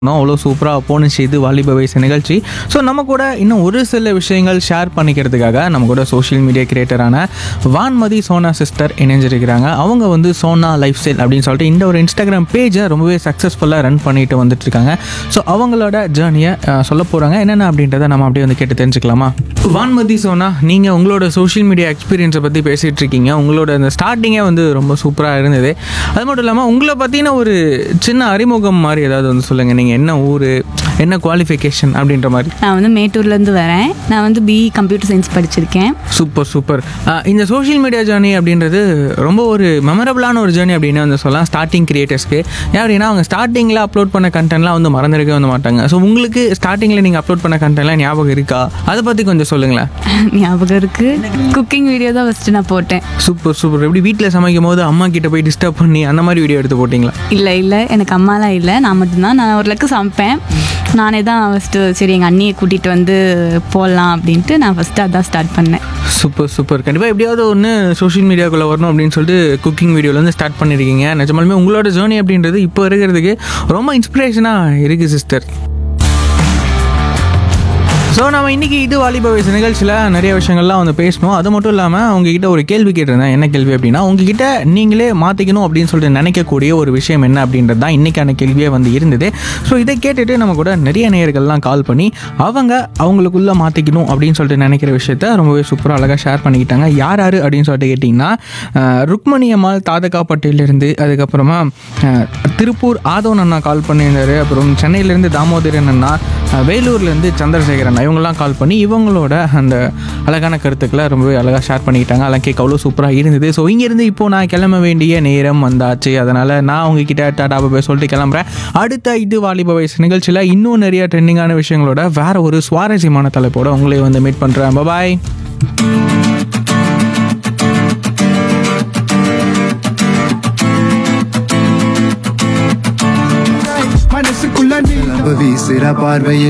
அவ்வளோ சூப்பராக போணுச்சு இது வாலிப வயசு நிகழ்ச்சி ஸோ நம்ம கூட இன்னும் ஒரு சில விஷயங்கள் ஷேர் பண்ணிக்கிறதுக்காக நம்ம கூட சோஷியல் மீடியா கிரியேட்டரான வான்மதி சோனா சிஸ்டர் இணைஞ்சிருக்கிறாங்க அவங்க வந்து சோனா லைஃப் ஸ்டைல் அப்படின்னு சொல்லிட்டு இந்த ஒரு இன்ஸ்டாகிராம் பேஜை ரொம்பவே சக்ஸஸ்ஃபுல்லாக ரன் பண்ணிட்டு வந்துட்டு இருக்காங்க ஸோ அவங்களோட ஜேர்னியை சொல்ல போகிறாங்க என்னென்ன அப்படின்றத நம்ம அப்படியே வந்து கேட்டு தெரிஞ்சுக்கலாமா வான்மதி சோனா நீங்கள் உங்களோட சோஷியல் மீடியா எக்ஸ்பீரியன்ஸை பற்றி பேசிகிட்டு இருக்கீங்க உங்களோட அந்த ஸ்டார்டிங்கே வந்து ரொம்ப சூப்பராக இருந்தது அது மட்டும் இல்லாமல் உங்களை பற்றின ஒரு சின்ன அறிமுகம் மாதிரி ஏதாவது வந்து சொல்லுங்கள் நீங்கள் என்ன ஊர் என்ன குவாலிஃபிகேஷன் அப்படின்ற மாதிரி நான் வந்து மேட்டூர்லேருந்து வரேன் நான் வந்து பிஇ கம்ப்யூட்டர் சயின்ஸ் படிச்சிருக்கேன் சூப்பர் சூப்பர் இந்த சோஷியல் மீடியா ஜேர்னி அப்படின்றது ரொம்ப ஒரு மெமரபிளான ஒரு ஜேர்னி அப்படின்னு வந்து சொல்லலாம் ஸ்டார்டிங் கிரியேட்டர்ஸ்க்கு ஏன் அப்படின்னா அவங்க ஸ்டார்டிங்கில் அப்லோட் பண்ண கண்டென்ட்லாம் வந்து மறந்துருக்கவே வந்து மாட்டாங்க ஸோ உங்களுக்கு ஸ்டார்டிங்கில் நீங்கள் அப்லோட் பண்ண கண்டென்ட்லாம் ஞாபகம் இருக்கா அதை பற்றி கொஞ்சம் சொல்லுங்களேன் ஞாபகம் இருக்கு குக்கிங் வீடியோ தான் ஃபஸ்ட்டு நான் போட்டேன் சூப்பர் சூப்பர் எப்படி வீட்டில் சமைக்கும் போது அம்மா கிட்ட போய் டிஸ்டர்ப் பண்ணி அந்த மாதிரி வீடியோ எடுத்து போட்டிங்களா இல்லை இல்லை எனக்கு அம்மாலாம் இல்லை நான் மட்டும்தான் நான் ஓரளவுக்கு சமைப்பேன் நானே தான் ஃபஸ்ட்டு சரி எங்கள் அண்ணியை கூட்டிகிட்டு வந்து போடலாம் அப்படின்ட்டு நான் ஃபஸ்ட்டு அதான் ஸ்டார்ட் பண்ணேன் சூப்பர் சூப்பர் கண்டிப்பாக எப்படியாவது ஒன்று சோஷியல் மீடியாக்குள்ளே வரணும் அப்படின்னு சொல்லிட்டு குக்கிங் வீடியோலேருந்து ஸ்டார்ட் பண்ணியிருக்கீங்க நிஜமாலுமே உங்களோட ஜேர்னி அப்படின்றது இப்போ இருக்கிறதுக்கு ரொம்ப இன்ஸ்பிரேஷனாக இருக்குது சிஸ்டர் ஸோ நம்ம இன்னைக்கு இது வாலிப வயசு நிகழ்ச்சியில் நிறைய விஷயங்கள்லாம் வந்து பேசணும் அது மட்டும் இல்லாமல் உங்ககிட்ட ஒரு கேள்வி கேட்டிருந்தேன் என்ன கேள்வி அப்படின்னா உங்ககிட்ட நீங்களே மாற்றிக்கணும் அப்படின்னு சொல்லிட்டு நினைக்கக்கூடிய ஒரு விஷயம் என்ன அப்படின்றது தான் இன்றைக்கான கேள்வியே வந்து இருந்தது ஸோ இதை கேட்டுட்டு நம்ம கூட நிறைய நேயர்கள்லாம் கால் பண்ணி அவங்க அவங்களுக்குள்ளே மாற்றிக்கணும் அப்படின்னு சொல்லிட்டு நினைக்கிற விஷயத்த ரொம்பவே சூப்பராக அழகாக ஷேர் பண்ணிக்கிட்டாங்க யார் யார் அப்படின்னு சொல்லிட்டு கேட்டிங்கன்னா அஹ், ருக்மணி அம்மாள் தாதகாப்பட்டியிலிருந்து அதுக்கப்புறமா அஹ், திருப்பூர் ஆதவன் அண்ணா கால் பண்ணியிருந்தாரு அப்புறம் சென்னையிலேருந்து தாமோதரன் அண்ணா அஹ், வேலூர்லேருந்து சந்திரசேகரன் அண்ணா இவங்கெல்லாம் கால் பண்ணி இவங்களோட அந்த அழகான கருத்துக்களை ரொம்பவே அழகாக ஷேர் பண்ணிக்கிட்டாங்க அதெல்லாம் கேட்க அவ்வளோ சூப்பராக இருந்தது ஸோ இங்கேருந்து இப்போ நான் கிளம்ப வேண்டிய நேரம் வந்தாச்சு அதனால் நான் உங்ககிட்ட டாடா பாய் சொல்லிட்டு கிளம்புறேன் அடுத்த இது வாலிப வயசு நிகழ்ச்சியில் இன்னும் நிறைய ட்ரெண்டிங்கான விஷயங்களோட வேற ஒரு சுவாரஸ்யமான தலைப்போட உங்களை வந்து மீட் பண்ணுறேன் பாய் மனசுக்குள்ள நீ வீசுற பார்வையில்